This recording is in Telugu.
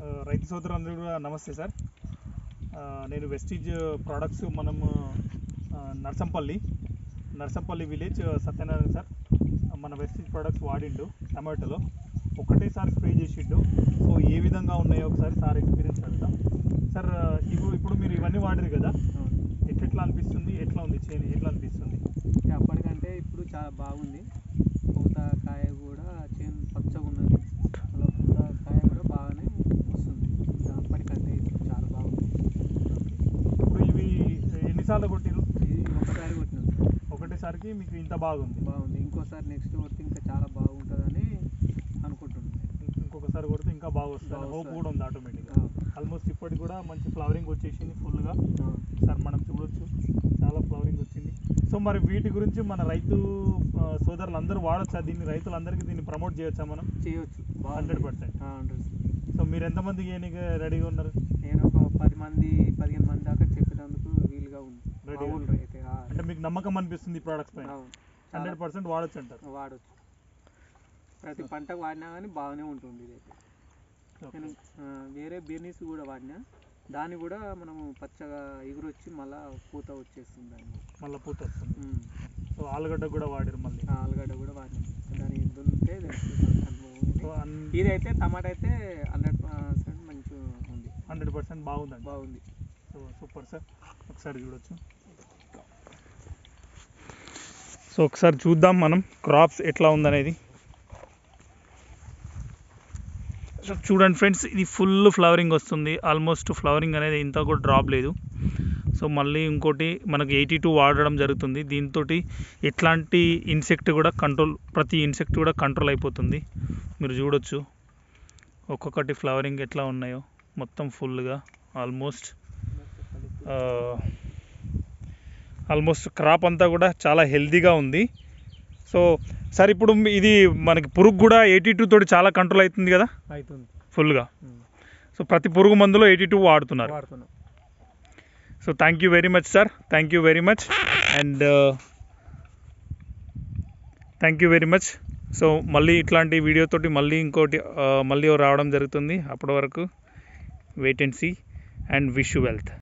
రైతు సోదరులందరూ కూడా నమస్తే సార్ ఆ, నేను వెస్టీజ్ ప్రోడక్ట్స్ మనము ఆ, నర్సంపల్లి నర్సంపల్లి విలేజ్ సత్యనారాయణ సార్ మన వెస్టీజ్ ప్రోడక్ట్స్ వాడిండు టమాటోలో ఒకటేసారి స్ప్రే చేసిండు సో ఏ విధంగా ఉన్నాయో ఒకసారి సార్ ఎక్స్పీరియన్స్ అడుగుతాం సార్ ఇప్పుడు ఇప్పుడు మీరు ఇవన్నీ వాడారు కదా ఎట్లా అనిపిస్తుంది ఎట్లా ఉంది చేను ఎట్లా అనిపిస్తుంది అంటే అప్పటికంటే ఇప్పుడు చాలా బాగుంది పూత కాయ కూడా చేను పచ్చగా ఉన్నది అలా పూత కాయ కూడా బాగానే వస్తుంది ఇంకా అప్పటికంటే ఇప్పుడు చాలా బాగుంది ఇప్పుడు ఇవి ఎన్నిసార్లు కొట్టిరు ఇది ఒకసారి కొట్టినాం ఒకటేసారికి మీకు ఇంత బాగుంది బాగుంది ఇంకోసారి నెక్స్ట్ కొడితే ఇంకా చాలా బాగుంటుందని అనుకుంటున్నాను ఇంకొకసారి కొడితే ఇంకా బాగా వస్తుంది బాగా హోప్ వస్తుంది. కూడా ఉంది ఆటోమేటిక్గా ఆ, ఆల్మోస్ట్ ఇప్పటికి కూడా మంచి ఫ్లవరింగ్ వచ్చేసింది ఫుల్గా ఆ. సార్ మనం చూడొచ్చు చాలా ఫ్లవరింగ్ వచ్చింది సో మరి వీటి గురించి మన రైతు ఆ, సోదరులందరూ వాడొచ్చా దీన్ని రైతులందరికీ దీన్ని ప్రమోట్ చేయొచ్చా మనం చేయొచ్చు హండ్రెడ్ పర్సెంట్ హండ్రెడ్ సో మీరు ఎంతమందికి ఏనికి రెడీగా ఉన్నారు నేను ఒక పది మంది పదిహేను మంది దాకా చెప్పినందుకు వీలుగా ఉంది Ready మా గా ఊళ్ళో అయితే ఆ, అంటే మీకు నమ్మకం అనిపిస్తుంది ఈ ప్రోడక్ట్స్ పైన అవును. హండ్రెడ్ చాలా పర్సెంట్ వాడొచ్చు అంటారు వాడచ్చు ప్రతి పంటకు వాడినా కానీ బాగానే ఉంటుంది ఇదైతే నేను ఆ, వేరే బిర్నీస్ కూడా వాడినా దాన్ని కూడా మనము పచ్చగా ఎగురొచ్చి మళ్ళా పూత వచ్చేస్తుంది దాన్ని మళ్ళీ పూత వస్తుంది ఉమ్. సో ఆలుగడ్డ కూడా వాడారు మళ్ళీ ఆ ఆలుగడ్డ కూడా వాడినాం దాని దున్నితే తెలుస్తుంది మనకు అనుభవం ఉంది. సో అన్ ఇదైతే టమాటా అయితే హండ్రెడ్ పర్సెంట్ మంచిగా ఉంది హండ్రెడ్ పర్సెంట్ బాగుందండి బాగుంది సో సూపర్ సార్ ఒకసారి చూడొచ్చు సో ఒకసారి చూద్దాం మనం క్రాప్స్ ఎట్లా ఉందనేది సో చూడండి ఫ్రెండ్స్ ఇది ఫుల్ ఫ్లవరింగ్ వస్తుంది ఆల్మోస్ట్ ఫ్లవరింగ్ అనేది ఇంత కూడా డ్రాప్ లేదు సో మళ్ళీ ఇంకోటి మనకి ఎయిటీ టూ వాడడం జరుగుతుంది దీంతో ఎట్లాంటి ఇన్సెక్ట్ కూడా కంట్రోల్ ప్రతి ఇన్సెక్ట్ కూడా కంట్రోల్ అయిపోతుంది మీరు చూడొచ్చు ఒక్కొక్కటి ఫ్లవరింగ్ ఎట్లా ఉన్నాయో మొత్తం ఫుల్గా ఆల్మోస్ట్ ఆల్మోస్ట్ క్రాప్ అంతా కూడా చాలా హెల్తీగా ఉంది సో సార్ ఇప్పుడు మీ- ఇది మనకి పురుగు కూడా ఎయిటీ టూ తోటి చాలా కంట్రోల్ అవుతుంది కదా అవుతుంది ఫుల్గా సో ప్రతి పురుగు మందులో ఎయిటీ టూ వాడుతున్నారు వాడుతున్నాం so thank you very much sir thank you very much and thank you very much so మళ్ళీ ఇట్లాంటి వీడియోతోటి మళ్ళీ ఇంకోటి ఆ, మళ్ళీ రావడం జరుగుతుంది అప్పటి వరకు wait and see and wish you wealth